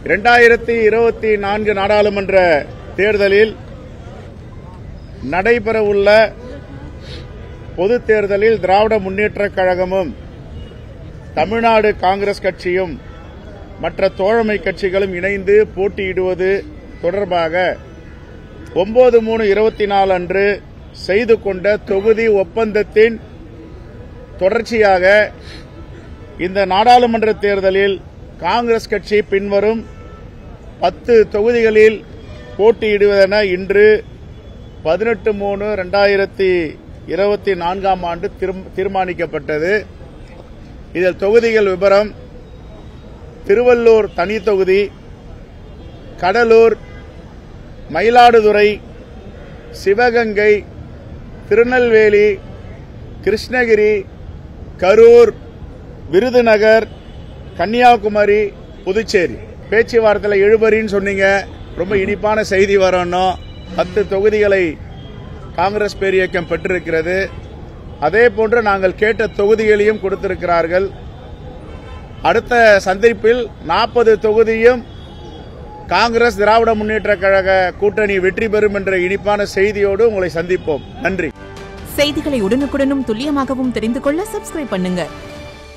இரண்டாயிரத்தி இருபத்தி நான்கு நாடாளுமன்ற தேர்தலில் நடைபெறவுள்ள பொதுத் தேர்தலில் திராவிட முன்னேற்றக் கழகமும் தமிழ்நாடு காங்கிரஸ் கட்சியும் மற்ற தோழமை கட்சிகளும் இணைந்து போட்டியிடுவது தொடர்பாக ஒன்பது மூணு இருபத்தி நாலு அன்று செய்து கொண்ட தொகுதி ஒப்பந்தத்தின் தொடர்ச்சியாக இந்த நாடாளுமன்ற தேர்தலில் காங்கிரஸ் கட்சி பின்வரும் பத்து தொகுதிகளில் போட்டியிடுவதென இன்று பதினெட்டு மூணு ரெண்டாயிரத்தி இருபத்தி நான்காம் ஆண்டு தீர்ம்- தீர்மானிக்கப்பட்டது இதில் தொகுதிகள் விவரம் திருவள்ளூர் தனி தொகுதி கடலூர் மயிலாடுதுறை சிவகங்கை திருநெல்வேலி கிருஷ்ணகிரி கரூர் விருதுநகர் கன்னியாகுமரி புதுச்சேரி பேச்சுவார்த்தையில் இழுபறின்னு சொன்னீங்க ரொம்ப இனிப்பான செய்தி வரணும் பத்து தொகுதிகளை காங்கிரஸ் பேரியக்கம் பெற்றிருக்கிறது அதே போன்று நாங்கள் கேட்ட தொகுதிகளையும் கொடுத்திருக்கிறார்கள் அடுத்த சந்திப்பில் நாற்பது தொகுதியும் காங்கிரஸ் திராவிட முன்னேற்ற கழக கூட்டணி வெற்றி பெறும் என்ற இனிப்பான செய்தியோடு உங்களை சந்திப்போம் நன்றி செய்திகளை உடனுக்குடனும் துல்லியமாகவும் தெரிந்து கொள்ள சப்ஸ்கிரைப் பண்ணுங்க